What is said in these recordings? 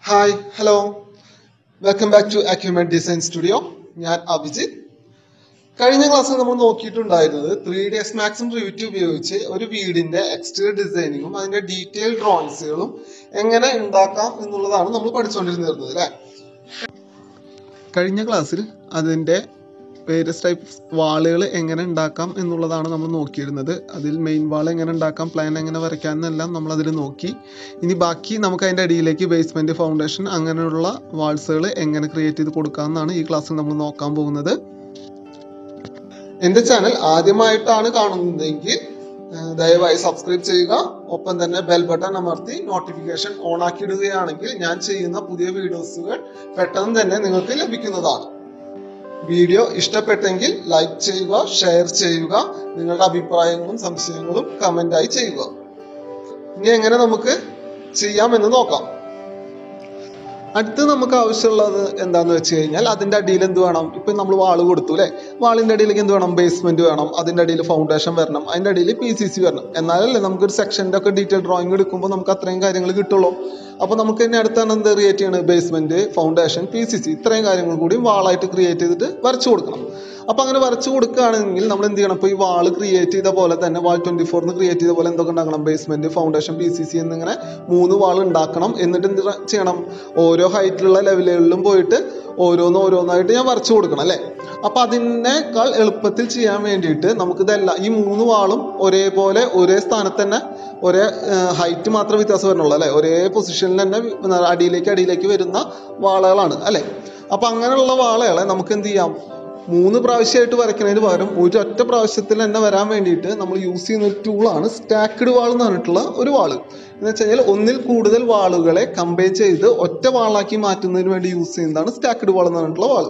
hi hello welcome back to Acument design studio ഞാൻ അഭിജിത്ത് കഴിഞ്ഞ ക്ലാസ്സിൽ നമ്മൾ നോക്കിയിട്ടുണ്ടായിരുന്നത് ത്രീ ഡി എസ് മാക്സും റിവിറ്റ് ഉപയോഗിച്ച് ഒരു വീടിന്റെ എക്സ്റ്റീരിയർ ഡിസൈനിങ്ങും അതിന്റെ ഡീറ്റെയിൽ ഡ്രോയിങ്സുകളും എങ്ങനെ ഉണ്ടാക്കാം എന്നുള്ളതാണ് നമ്മൾ പഠിച്ചുകൊണ്ടിരുന്നത് അല്ലേ കഴിഞ്ഞ ക്ലാസ്സിൽ അതിന്റെ വേരിയസ് ടൈപ്പ് വാളുകൾ എങ്ങനെ ഉണ്ടാക്കാം എന്നുള്ളതാണ് നമ്മൾ നോക്കിയിരുന്നത് അതിൽ മെയിൻ വാൾ എങ്ങനെ ഉണ്ടാക്കാം പ്ലാൻ എങ്ങനെ വരയ്ക്കാം എന്നെല്ലാം നമ്മൾ അതിൽ നോക്കി ഇനി ബാക്കി നമുക്ക് അതിൻ്റെ അടിയിലേക്ക് ബേസ്മെൻറ്റ് ഫൗണ്ടേഷൻ അങ്ങനെയുള്ള വാൾസുകൾ എങ്ങനെ ക്രിയേറ്റ് ചെയ്ത് കൊടുക്കാമെന്നാണ് ഈ ക്ലാസ്സിൽ നമ്മൾ നോക്കാൻ പോകുന്നത് എൻ്റെ ചാനൽ ആദ്യമായിട്ടാണ് കാണുന്നതെങ്കിൽ ആ, ദയവായി സബ്സ്ക്രൈബ് ചെയ്യുക ഒപ്പം തന്നെ ബെൽ ബട്ടൺ അമർത്തി നോട്ടിഫിക്കേഷൻ ഓൺ ആക്കി ഇടുകയാണെങ്കിൽ ഞാൻ ചെയ്യുന്ന പുതിയ വീഡിയോസുകൾ പെട്ടെന്ന് തന്നെ നിങ്ങൾക്ക് ലഭിക്കുന്നതാണ് വീഡിയോ ഇഷ്ടപ്പെട്ടെങ്കിൽ ലൈക്ക് ചെയ്യുക ഷെയർ ചെയ്യുക നിങ്ങളുടെ അഭിപ്രായങ്ങളും സംശയങ്ങളും കമൻ്റായി ചെയ്യുക ഇനി എങ്ങനെ നമുക്ക് ചെയ്യാമെന്ന് നോക്കാം അടുത്ത് നമുക്ക് ആവശ്യമുള്ളത് എന്താന്ന് വെച്ച് കഴിഞ്ഞാൽ അതിന്റെ അടിയിൽ എന്ത് വേണം ഇപ്പൊ നമ്മൾ വാള് കൊടുത്തു അല്ലെ വാളിന്റെ അടിയിലേക്ക് എന്ത് വേണം ബേസ്മെന്റ് വേണം അതിന്റെ അടിയിൽ ഫൗണ്ടേഷൻ വരണം അതിന്റെ അടിയിൽ പി സി സി വരണം എന്നാലല്ലേ നമുക്കൊരു സെക്ഷന്റെ ഒക്കെ ഡീറ്റെയിൽ ഡ്രോയിങ് എടുക്കുമ്പോൾ നമുക്ക് അത്രയും കാര്യങ്ങൾ കിട്ടുള്ളൂ അപ്പൊ നമുക്ക് ഇനി അടുത്താണ് എന്ത് ക്രിയേറ്റ് ചെയ്യണത് basement foundation P C C ഇത്രയും കാര്യങ്ങൾ കൂടി വാളായിട്ട് ക്രിയേറ്റ് ചെയ്തിട്ട് വരച്ചു കൊടുക്കണം അപ്പൊ അങ്ങനെ വരച്ചു കൊടുക്കുകയാണെങ്കിൽ നമ്മൾ എന്ത് ചെയ്യണം ഇപ്പൊ ഈ വാൾ ക്രിയേറ്റ് ചെയ്ത പോലെ തന്നെ വാൾ ട്വന്റി ഫോറിന് ക്രിയേറ്റ് ചെയ്ത പോലെ എന്തൊക്കെ ഉണ്ടാക്കണം basement foundation P C C എന്നിങ്ങനെ മൂന്ന് വാൾ ഉണ്ടാക്കണം എന്നിട്ട് എന്ത് ചെയ്യണം ഓരോ ഹൈറ്റിലുള്ള ലെവലുകളിലും പോയിട്ട് ഓരോന്ന് ഓരോന്നായിട്ട് ഞാൻ വരച്ചു കൊടുക്കണം അല്ലേ അപ്പൊ അതിനേക്കാൾ എളുപ്പത്തിൽ ചെയ്യാൻ വേണ്ടിയിട്ട് നമുക്ക് ഇതെല്ലാം ഈ മൂന്ന് വാളും ഒരേപോലെ ഒരേ സ്ഥാനത്ത് തന്നെ ഒരേ ഹൈറ്റ് മാത്രമേ വ്യത്യാസം വരുന്നുള്ളൂ അല്ലെ ഒരേ പൊസിഷനിൽ തന്നെ വി- അടിയിലേക്ക് അടിയിലേക്ക് വരുന്ന വാളകളാണ് അല്ലെ അപ്പൊ അങ്ങനെയുള്ള വാളകളെ നമുക്ക് എന്ത് ചെയ്യാം മൂന്ന് പ്രാവശ്യമായിട്ട് വരയ്ക്കുന്നതിന് പകരം ഒരു ഒറ്റ പ്രാവശ്യത്തിൽ തന്നെ വരാൻ വേണ്ടിയിട്ട് നമ്മൾ യൂസ് ചെയ്യുന്ന ഒരു ടൂളാണ് സ്റ്റാക്ക്ഡ് വാൾ എന്ന് പറഞ്ഞിട്ടുള്ള ഒരു വാള് എന്ന് വെച്ച് കഴിഞ്ഞാൽ ഒന്നിൽ കൂടുതൽ വാളുകളെ കമ്പയർ ചെയ്ത് ഒറ്റ വാളാക്കി മാറ്റുന്നതിന് വേണ്ടി യൂസ് ചെയ്യുന്നതാണ് സ്റ്റാക്ക്ഡ് വാൾ എന്ന് പറഞ്ഞിട്ടുള്ള വാള്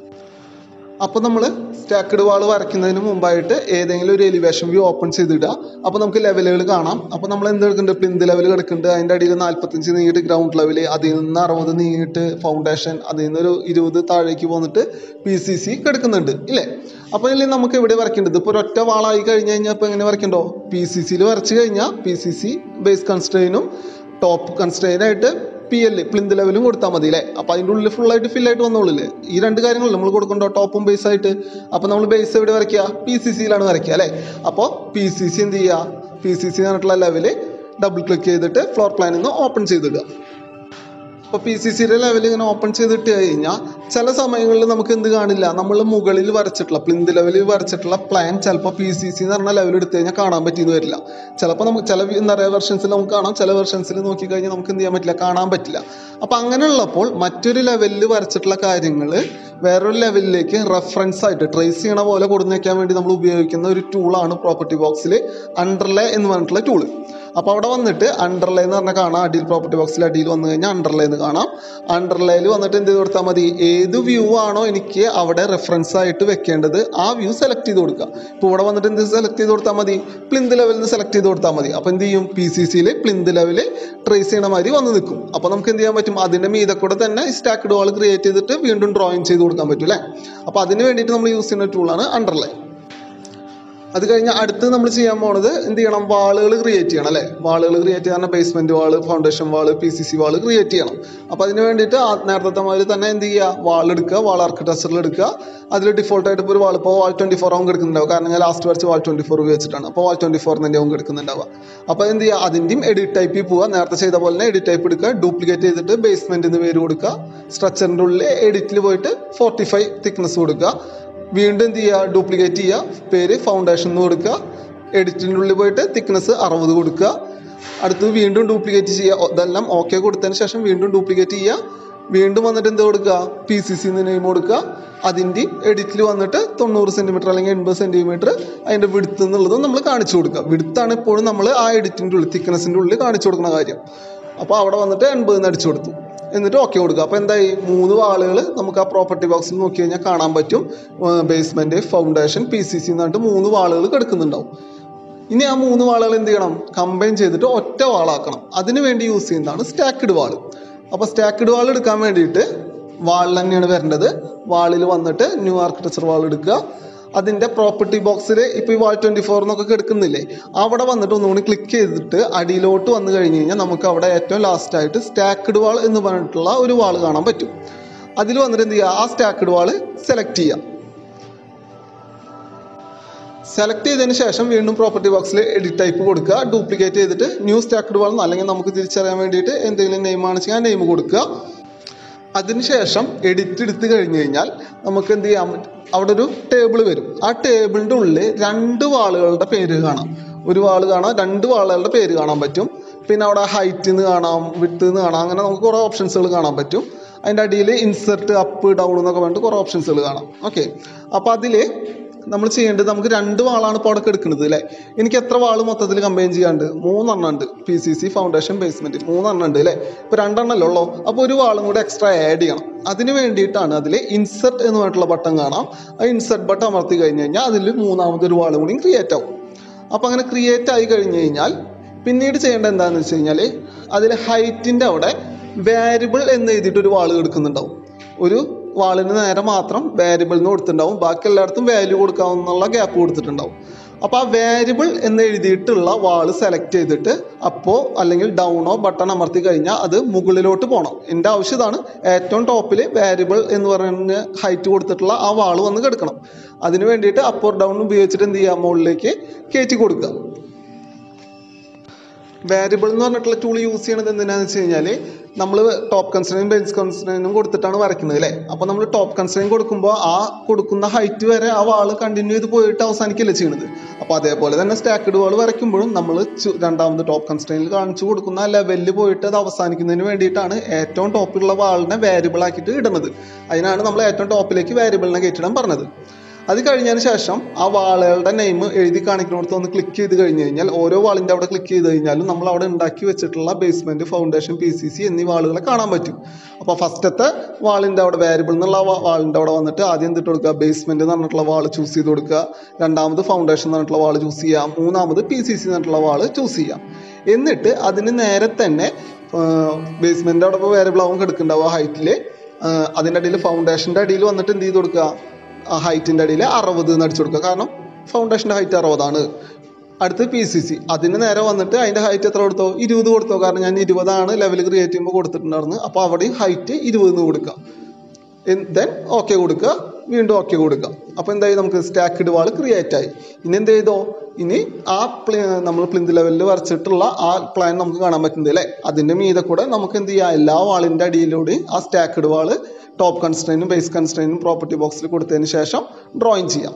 അപ്പോൾ നമ്മൾ സ്റ്റാക്കഡ് വാൾ വരയ്ക്കുന്നതിന് മുമ്പായിട്ട് ഏതെങ്കിലും ഒരു എലിവേഷൻ വ്യൂ ഓപ്പൺ ചെയ്തിടുക അപ്പോൾ നമുക്ക് ലെവലുകൾ കാണാം അപ്പോൾ നമ്മൾ എന്ത് എടുക്കുന്നുണ്ട് പ്ലിന്ത് ലെവൽ കിടക്കുന്നുണ്ട് അതിൻ്റെ അടിയിൽ നാൽപ്പത്തഞ്ച് നീങ്ങിയിട്ട് ഗ്രൗണ്ട് ലെവൽ അതിൽ നിന്ന് അറുപത് നീങ്ങിയിട്ട് ഫൗണ്ടേഷൻ അതിൽ നിന്ന് ഒരു ഇരുപത് താഴേക്ക് പോന്നിട്ട് പി സി സി കിടക്കുന്നുണ്ട് ഇല്ലേ അപ്പോൾ ഇതിൽ നമുക്ക് എവിടെ വരയ്ക്കേണ്ടത് ഇപ്പോൾ ഒരൊറ്റ വാളായി കഴിഞ്ഞ് കഴിഞ്ഞാൽ ഇപ്പോൾ എങ്ങനെ വരയ്ക്കണ്ടോ പി സി സിയിൽ വരച്ച് കഴിഞ്ഞാൽ പി സി സി ബേസ് കൺസ്ട്രെയിനും ടോപ്പ് കൺസ്ട്രെയിനായിട്ട് പി എൽ പ്ലിന്ത് ലെവലും കൊടുത്താൽ മതി അല്ലേ അപ്പൊ അതിന്റെ ഉള്ളിൽ full ആയിട്ട് fill ആയിട്ട് വന്നോളില്ലേ ഈ രണ്ട് കാര്യങ്ങൾ നമ്മൾ കൊടുക്കണ്ടോ ടോപ്പും ബേസ് ആയിട്ട് അപ്പൊ നമ്മൾ ബേസ് എവിടെ വരയ്ക്കുക പി സി സിയിലാണ് വരയ്ക്കുക അല്ലേ അപ്പോൾ പി സി സി എന്ത് ചെയ്യുക പി സി സി പറഞ്ഞിട്ടുള്ള ലെവല് ഡബിൾ ക്ലിക്ക് ചെയ്തിട്ട് ഫ്ലോർ പ്ലാനിൽ നിന്ന് ഓപ്പൺ ചെയ്തിടുക അപ്പോൾ പി സി സിയുടെ ലെവൽ ഇങ്ങനെ ഓപ്പൺ ചെയ്തിട്ട് കഴിഞ്ഞാൽ ചില സമയങ്ങളിൽ നമുക്ക് എന്ത് കാണില്ല നമ്മൾ മുകളിൽ വരച്ചിട്ടുള്ള പ്ലിന്ത് ലെവലിൽ വരച്ചിട്ടുള്ള പ്ലാൻ ചിലപ്പോൾ പി സി സി എന്ന് പറഞ്ഞ ലെവൽ എടുത്തു കഴിഞ്ഞാൽ കാണാൻ പറ്റിയെന്ന് വരില്ല ചിലപ്പോൾ നമുക്ക് ചില വി- നിറയെ വെർഷൻസിൽ നമുക്ക് കാണാം ചില വെർഷൻസിൽ നോക്കി കഴിഞ്ഞാൽ നമുക്ക് എന്ത് ചെയ്യാൻ പറ്റില്ല കാണാൻ പറ്റില്ല അപ്പം അങ്ങനെയുള്ളപ്പോൾ മറ്റൊരു ലെവലിൽ വരച്ചിട്ടുള്ള കാര്യങ്ങൾ വേറൊരു ലെവലിലേക്ക് റെഫറൻസ് ആയിട്ട് ട്രേസ് ചെയ്യണ പോലെ കൊടുന്നു വെക്കാൻ വേണ്ടി നമ്മൾ ഉപയോഗിക്കുന്ന ഒരു ടൂളാണ് പ്രോപ്പർട്ടി ബോക്സിൽ അണ്ടർലേ എന്ന് പറഞ്ഞിട്ടുള്ള ടൂള് അപ്പോൾ അവിടെ വന്നിട്ട് അണ്ടർലേ എന്ന് പറഞ്ഞാൽ കാണാം അടിയിൽ പ്രോപ്പർട്ടി ബോക്സിൽ അടിയിൽ വന്നു കഴിഞ്ഞാൽ അണ്ടർലേ എന്ന് കാണാം അണ്ടർലൈയിൽ വന്നിട്ട് എന്ത് ചെയ്ത് കൊടുത്താൽ മതി ഏത് വ്യൂ ആണോ എനിക്ക് അവിടെ റെഫറൻസ് ആയിട്ട് വെക്കേണ്ടത് ആ വ്യൂ സെലക്ട് ചെയ്ത് കൊടുക്കുക ഇപ്പോൾ ഇവിടെ വന്നിട്ട് എന്ത് സെലക്ട് ചെയ്ത് കൊടുത്താൽ മതി പ്ലിന്ത് ലെവലിൽ നിന്ന് സെലക്ട് ചെയ്ത് കൊടുത്താൽ മതി അപ്പോൾ എന്ത് ചെയ്യും പി സി സിയിൽ പ്ലിന്ത് ലെവൽ ട്രേസ് ചെയ്യണ മാതിരി വന്ന് നിൽക്കും അപ്പോൾ നമുക്ക് എന്ത് ചെയ്യാൻ പറ്റും അതിൻ്റെ മീതെ കൂടെ തന്നെ സ്റ്റാക്ക്ഡ് വാൾ ക്രിയേറ്റ് ചെയ്തിട്ട് വീണ്ടും ഡ്രോയിങ് ചെയ്ത് കൊടുക്കാൻ പറ്റും അല്ലേ അപ്പോൾ അതിന് വേണ്ടിയിട്ട് നമ്മൾ യൂസ് ചെയ്യുന്ന ടൂളാണ് അണ്ടർലൈൻ അത് കഴിഞ്ഞ് അടുത്ത് നമ്മൾ ചെയ്യാൻ പോണത് എന്ത് ചെയ്യണം വാളുകൾ ക്രിയേറ്റ് ചെയ്യണം അല്ലേ വാളുകൾ ക്രിയേറ്റ് ചെയ്യാൻ basement wall foundation wall P C C wall create ചെയ്യണം അപ്പോൾ അതിന് വേണ്ടിയിട്ട് ആ- നേരത്തെ മാതിരി തന്നെ എന്ത് ചെയ്യുക വാൾ എടുക്കുക വാൾ ആർക്കിടെക്ചറിൽ എടുക്കുക അതിൽ ഡിഫോൾട്ട് ആയിട്ട് ഇപ്പോൾ ഒരു വാൾ ഇപ്പോൾ വാൾ ട്വന്റി ഫോർ ആവും കിടക്കുന്നുണ്ടാവും കാരണം ഞാൻ ലാസ്റ്റ് വരച്ച് വാൾ ട്വന്റി ഫോർ ഉപയോഗിച്ചിട്ടാണ് അപ്പോൾ വാൾ ട്വന്റി ഫോർ തന്നെ ആവും കിടക്കുന്നുണ്ടാവുക അപ്പോൾ എന്ത് ചെയ്യുക അതിൻ്റെയും എഡിറ്റ് ടൈപ്പിൽ പോവുക നേരത്തെ ചെയ്ത പോലെ തന്നെ എഡിറ്റ് ടൈപ്പ് എടുക്കുക ഡ്യൂപ്ലിക്കേറ്റ് ചെയ്തിട്ട് ബേസ്മെന്റ് എന്ന് പേര് കൊടുക്കുക സ്ട്രക്ചറിൻ്റെ ഉള്ളിൽ എഡിറ്റിൽ പോയിട്ട് ഫോർട്ടി ഫൈവ് തിക്നെസ് കൊടുക്കുക വീണ്ടും എന്ത് ചെയ്യുക ഡ്യൂപ്ലിക്കേറ്റ് ചെയ്യുക പേര് ഫൗണ്ടേഷൻ എന്ന് കൊടുക്കുക എഡിറ്റിൻ്റെ ഉള്ളിൽ പോയിട്ട് തിക്നെസ് അറുപത് കൊടുക്കുക അടുത്ത് വീണ്ടും ഡ്യൂപ്ലിക്കേറ്റ് ചെയ്യുക ഇതെല്ലാം ഓക്കെ കൊടുത്തതിന് ശേഷം വീണ്ടും ഡ്യൂപ്ലിക്കേറ്റ് ചെയ്യുക വീണ്ടും വന്നിട്ട് എന്ത് കൊടുക്കുക പി സി സി നെയിം കൊടുക്കുക അതിൻ്റെ എഡിറ്റിൽ വന്നിട്ട് തൊണ്ണൂറ് സെൻറ്റിമീറ്റർ അല്ലെങ്കിൽ എൺപത് സെൻറ്റിമീറ്റർ അതിൻ്റെ വിടുത്ത് എന്നുള്ളതും നമ്മൾ കാണിച്ചു കൊടുക്കുക വിടുത്താണ് എപ്പോഴും നമ്മൾ ആ എഡിറ്റിൻ്റെ ഉള്ളിൽ തിക്നെസ്സിൻ്റെ ഉള്ളിൽ കാണിച്ചു കൊടുക്കുന്ന കാര്യം അപ്പോൾ അവിടെ വന്നിട്ട് എൺപത് അടിച്ചു കൊടുത്തു എന്നിട്ട് ഓക്കെ കൊടുക്കുക അപ്പോൾ എന്തായി മൂന്ന് വാളുകൾ നമുക്ക് ആ പ്രോപ്പർട്ടി ബോക്സിൽ നോക്കി കഴിഞ്ഞാൽ കാണാൻ പറ്റും basement foundation P C C എന്നിട്ട് മൂന്ന് വാളുകൾ കിടക്കുന്നുണ്ടാവും ഇനി ആ മൂന്ന് വാളുകൾ എന്ത് ചെയ്യണം കമ്പൈൻ ചെയ്തിട്ട് ഒറ്റ വാളാക്കണം അതിന് വേണ്ടി യൂസ് ചെയ്യുന്നതാണ് സ്റ്റാക്ക്ഡ് വാൾ അപ്പോൾ സ്റ്റാക്ക്ഡ് വാൾ എടുക്കാൻ വേണ്ടിയിട്ട് വാളിൽ തന്നെയാണ് വരേണ്ടത് വാളിൽ വന്നിട്ട് ന്യൂ ആർക്കിടെക്ചർ വാൾ എടുക്കുക അതിൻ്റെ പ്രോപ്പർട്ടി ബോക്സിൽ ഇപ്പോൾ ഈ വാൾ ട്വൻറ്റി ഫോർ എന്നൊക്കെ കിടക്കുന്നില്ലേ അവിടെ വന്നിട്ട് ഒന്നുകൂടി ക്ലിക്ക് ചെയ്തിട്ട് അടിയിലോട്ട് വന്നു കഴിഞ്ഞ് കഴിഞ്ഞാൽ നമുക്ക് അവിടെ ഏറ്റവും ലാസ്റ്റായിട്ട് സ്റ്റാക്ക്ഡ് വാൾ എന്ന് പറഞ്ഞിട്ടുള്ള ഒരു വാൾ കാണാൻ പറ്റും അതിൽ വന്നിട്ട് എന്ത് ചെയ്യുക ആ സ്റ്റാക്ക്ഡ് വാൾ സെലക്ട് ചെയ്യുക സെലക്ട് ചെയ്തതിന് ശേഷം വീണ്ടും പ്രോപ്പർട്ടി ബോക്സിൽ എഡിറ്റ് ടൈപ്പ് കൊടുക്കുക ഡ്യൂപ്ലിക്കേറ്റ് ചെയ്തിട്ട് ന്യൂ സ്റ്റാക്ക്ഡ് വാൾ അല്ലെങ്കിൽ നമുക്ക് തിരിച്ചറിയാൻ വേണ്ടിയിട്ട് എന്തെങ്കിലും നെയിം ആണ് ചെയ്യാൻ നെയിം കൊടുക്കുക അതിനുശേഷം എഡിറ്റ് എടുത്ത് കഴിഞ്ഞ് കഴിഞ്ഞാൽ നമുക്ക് എന്ത് ചെയ്യാൻ പറ്റും അവിടെ ഒരു ടേബിൾ വരും ആ ടേബിളിൻ്റെ ഉള്ളിൽ രണ്ട് വാളുകളുടെ പേര് കാണാം ഒരു വാള് കാണാം രണ്ട് വാളുകളുടെ പേര് കാണാൻ പറ്റും പിന്നെ അവിടെ ഹൈറ്റ് നിന്ന് കാണാം വിട്ട് നിന്ന് കാണാം അങ്ങനെ നമുക്ക് കുറേ ഓപ്ഷൻസുകൾ കാണാൻ പറ്റും അതിൻ്റെ അടിയിൽ ഇൻസെർട്ട് അപ്പ് ഡൗൺ എന്നൊക്കെ പറഞ്ഞിട്ട് കുറേ ഓപ്ഷൻസുകൾ കാണാം ഓക്കെ അപ്പോൾ അതിൽ നമ്മൾ ചെയ്യേണ്ടത് നമുക്ക് രണ്ട് വാളാണ് ഇപ്പോൾ അവിടെ എടുക്കുന്നത് അല്ലേ എനിക്ക് എത്ര വാള് മൊത്തത്തിൽ കമ്പൈൻ ചെയ്യാണ്ട് മൂന്നെണ്ണം ഉണ്ട് P C C foundation basement മൂന്നെണ്ണം ഉണ്ട് അല്ലേ ഇപ്പൊ രണ്ടെണ്ണല്ലേ ഉള്ളൂ അപ്പോൾ ഒരു വാളും കൂടെ എക്സ്ട്രാ ആഡ് ചെയ്യണം അതിന് വേണ്ടിയിട്ടാണ് അതിൽ ഇൻസെർട്ട് എന്ന് പറഞ്ഞിട്ടുള്ള ബട്ടൺ കാണാം ആ ഇൻസെർട്ട് ബട്ടൺ അമർത്തി കഴിഞ്ഞ് കഴിഞ്ഞാൽ അതിൽ മൂന്നാമതൊരു വാളും കൂടി ക്രിയേറ്റ് ആവും അപ്പോൾ അങ്ങനെ ക്രിയേറ്റ് ആയി കഴിഞ്ഞ് കഴിഞ്ഞാൽ പിന്നീട് ചെയ്യേണ്ടത് എന്താണെന്ന് വെച്ച് കഴിഞ്ഞാൽ അതിൽ ഹൈറ്റിൻ്റെ അവിടെ വാരിബിൾ എന്ന് എഴുതിയിട്ട് ഒരു വാള് എടുക്കുന്നുണ്ടാവും ഒരു വാളിന് നേരെ മാത്രം വാരിബിൾ എന്ന് കൊടുത്തിട്ടുണ്ടാവും ബാക്കി എല്ലായിടത്തും വാല്യൂ കൊടുക്കാവുന്നുള്ള ഗ്യാപ്പ് കൊടുത്തിട്ടുണ്ടാവും അപ്പോൾ ആ വാരിബിൾ എന്ന് എഴുതിയിട്ടുള്ള വാള് സെലക്ട് ചെയ്തിട്ട് അപ്പോ അല്ലെങ്കിൽ ഡൗണോ ബട്ടൺ അമർത്തി കഴിഞ്ഞാൽ അത് മുകളിലോട്ട് പോകണം എൻ്റെ ആവശ്യം ഇതാണ് ഏറ്റവും ടോപ്പിൽ വാരിബിൾ എന്ന് പറയുന്ന ഹൈറ്റ് കൊടുത്തിട്ടുള്ള ആ വാള് വന്ന് കിടക്കണം അതിന് വേണ്ടിയിട്ട് അപ്പോ ഡൗൺ ഉപയോഗിച്ചിട്ട് എന്ത് ചെയ്യുക മുകളിലേക്ക് കയറ്റി കൊടുക്കുക വാരിബിൾ എന്ന് പറഞ്ഞിട്ടുള്ള ടൂൾ യൂസ് ചെയ്യണത് എന്തിനാന്ന് വെച്ച് കഴിഞ്ഞാൽ നമ്മൾ ടോപ്പ് കൺസ്ട്രെയിനും ബേസ് കൺസ്ട്രെയിനും കൊടുത്തിട്ടാണ് വരയ്ക്കുന്നത് അല്ലേ അപ്പോൾ നമ്മൾ ടോപ്പ് കൺസ്ട്രെയിൻ കൊടുക്കുമ്പോൾ ആ കൊടുക്കുന്ന ഹൈറ്റ് വരെ ആ വാള് കണ്ടിന്യൂ ചെയ്ത് പോയിട്ട് അവസാനിക്കില്ല ചെയ്യണത് അപ്പോൾ അതേപോലെ തന്നെ സ്റ്റാക്കഡ് വാൾ വരയ്ക്കുമ്പോഴും നമ്മൾ രണ്ടാമത് ടോപ്പ് കൺസ്ട്രെയിനിൽ കാണിച്ചു കൊടുക്കുന്ന ലെവലിൽ പോയിട്ട് അത് അവസാനിക്കുന്നതിന് വേണ്ടിയിട്ടാണ് ഏറ്റവും ടോപ്പിലുള്ള വാളിനെ വാരിബിൾ ആക്കിയിട്ട് ഇടുന്നത് അതിനാണ് നമ്മൾ ഏറ്റവും ടോപ്പിലേക്ക് വാരിബിളിനെ കയറ്റിടാൻ പറഞ്ഞത് അത് കഴിഞ്ഞതിന് ശേഷം ആ വാളുകളുടെ നെയിം എഴുതി കാണിക്കുന്നിടത്ത് ഒന്ന് ക്ലിക്ക് ചെയ്ത് കഴിഞ്ഞ് കഴിഞ്ഞാൽ ഓരോ വാളിൻ്റെ അവിടെ ക്ലിക്ക് ചെയ്ത് കഴിഞ്ഞാലും നമ്മൾ അവിടെ ഉണ്ടാക്കി വെച്ചിട്ടുള്ള basement foundation P C C എന്നീ വാളുകളെ കാണാൻ പറ്റും അപ്പോൾ ഫസ്റ്റത്തെ വാളിൻ്റെ അവിടെ വാരിബിൾ എന്നുള്ള വാളിൻ്റെ അവിടെ വന്നിട്ട് ആദ്യം എന്തിട്ട് കൊടുക്കുക ബേസ്മെന്റ് എന്ന് പറഞ്ഞിട്ടുള്ള വാൾ ചൂസ് ചെയ്ത് കൊടുക്കുക രണ്ടാമത് ഫൗണ്ടേഷൻ എന്ന് പറഞ്ഞിട്ടുള്ള വാൾ ചൂസ് ചെയ്യാം മൂന്നാമത് പി സി സി എന്ന് പറഞ്ഞിട്ടുള്ള വാൾ ചൂസ് ചെയ്യാം എന്നിട്ട് അതിന് നേരെ തന്നെ ബേസ്മെന്റ് അവിടെ ഇപ്പോൾ വേരിയബിൾ ആവും കിടക്കുന്നുണ്ടാവും ഹൈറ്റിൽ അതിൻ്റെ അടിയിൽ ഫൗണ്ടേഷൻ്റെ അടിയിൽ വന്നിട്ട് എന്ത് ചെയ്ത് കൊടുക്കുക ഹൈറ്റിൻ്റെ അടിയിൽ അറുപത് എന്ന് അടിച്ചു കൊടുക്കുക കാരണം ഫൗണ്ടേഷൻ്റെ ഹൈറ്റ് അറുപതാണ് അടുത്ത് പി സി സി അതിന് നേരെ വന്നിട്ട് അതിൻ്റെ ഹൈറ്റ് എത്ര കൊടുത്തോ ഇരുപത് കൊടുത്തോ കാരണം ഞാൻ ഇരുപതാണ് ലെവൽ ക്രിയേറ്റ് ചെയ്യുമ്പോൾ കൊടുത്തിട്ടുണ്ടായിരുന്നു അപ്പോൾ അവിടെയും ഹൈറ്റ് ഇരുപത് എന്ന് കൊടുക്കുക ദെൻ ഓക്കെ കൊടുക്കുക വീണ്ടും ഓക്കെ കൊടുക്കുക അപ്പോൾ എന്തായി നമുക്ക് സ്റ്റാക്ക്ഡ് വാൾ ക്രിയേറ്റ് ആയി ഇനി എന്ത് ചെയ്തോ ഇനി ആ പ്ലേ നമ്മൾ പ്ലിന്ത് ലെവലിൽ വരച്ചിട്ടുള്ള ആ പ്ലാൻ നമുക്ക് കാണാൻ പറ്റുന്നത് അല്ലേ അതിൻ്റെ മീതെ കൂടെ നമുക്ക് എന്ത് ചെയ്യാം എല്ലാ വാളിൻ്റെ അടിയിലൂടെയും ആ സ്റ്റാക്ക്ഡ് വാള് ടോപ്പ് കൺസ്ട്രെയിനും ബേസ് കൺസ്ട്രെയിനും പ്രോപ്പർട്ടി ബോക്സിൽ കൊടുത്തതിന് ശേഷം ഡ്രോയിങ് ചെയ്യാം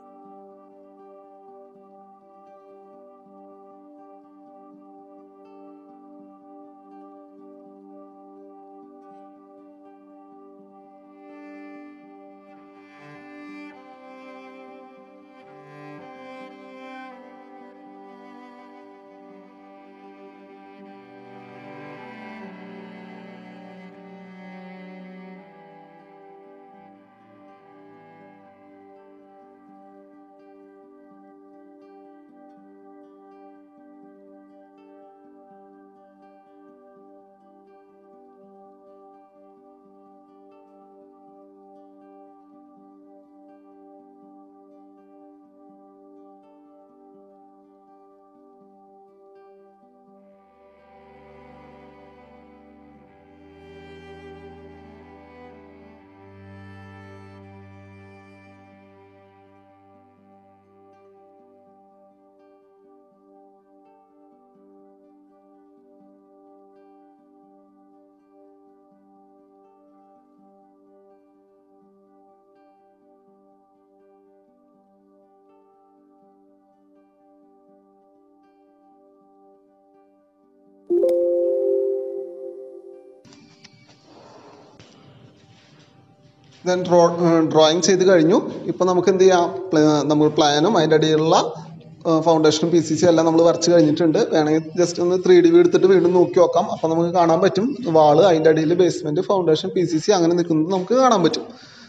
ദെൻ ഡ്രോ ഡ്രോയിങ് ചെയ്ത് കഴിഞ്ഞു ഇപ്പോൾ നമുക്ക് എന്ത് ചെയ്യാം പ്ല- നമ്മൾ പ്ലാനും അതിൻ്റെ അടിയിലുള്ള ഫൗണ്ടേഷനും പി സി സി എല്ലാം നമ്മൾ വരച്ച് കഴിഞ്ഞിട്ടുണ്ട് വേണമെങ്കിൽ ജസ്റ്റ് ഒന്ന് ത്രീ ഡി വ്യൂ എടുത്തിട്ട് വീണ്ടും നോക്കി നോക്കാം അപ്പോൾ നമുക്ക് കാണാൻ പറ്റും വാള് അതിൻ്റെ അടിയിൽ basement foundation P C C അങ്ങനെ നിൽക്കുന്നത് നമുക്ക് കാണാൻ പറ്റും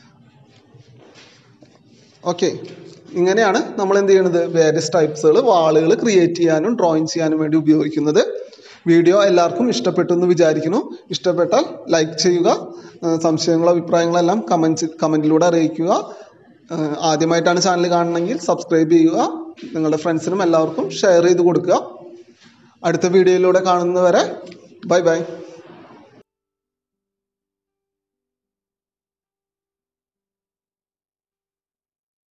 ഓക്കെ ഇങ്ങനെയാണ് നമ്മൾ എന്ത് ചെയ്യണത് വേരിയസ് ടൈപ്സുകൾ വാളുകൾ ക്രിയേറ്റ് ചെയ്യാനും ഡ്രോയിങ് ചെയ്യാനും വേണ്ടി ഉപയോഗിക്കുന്നത് വീഡിയോ എല്ലാവർക്കും ഇഷ്ടപ്പെട്ടു എന്ന് വിചാരിക്കുന്നു ഇഷ്ടപ്പെട്ടാൽ ലൈക്ക് ചെയ്യുക ആ, സംശയങ്ങളോ അഭിപ്രായങ്ങളോ എല്ലാം കമൻറ്റ് കമൻറ്റിലൂടെ അറിയിക്കുക ഏഹ് ആദ്യമായിട്ടാണ് ചാനൽ കാണണമെങ്കിൽ സബ്സ്ക്രൈബ് ചെയ്യുക നിങ്ങളുടെ ഫ്രണ്ട്സിനും എല്ലാവർക്കും ഷെയർ ചെയ്ത് കൊടുക്കുക അടുത്ത വീഡിയോയിലൂടെ കാണുന്നവരെ ബൈ ബൈ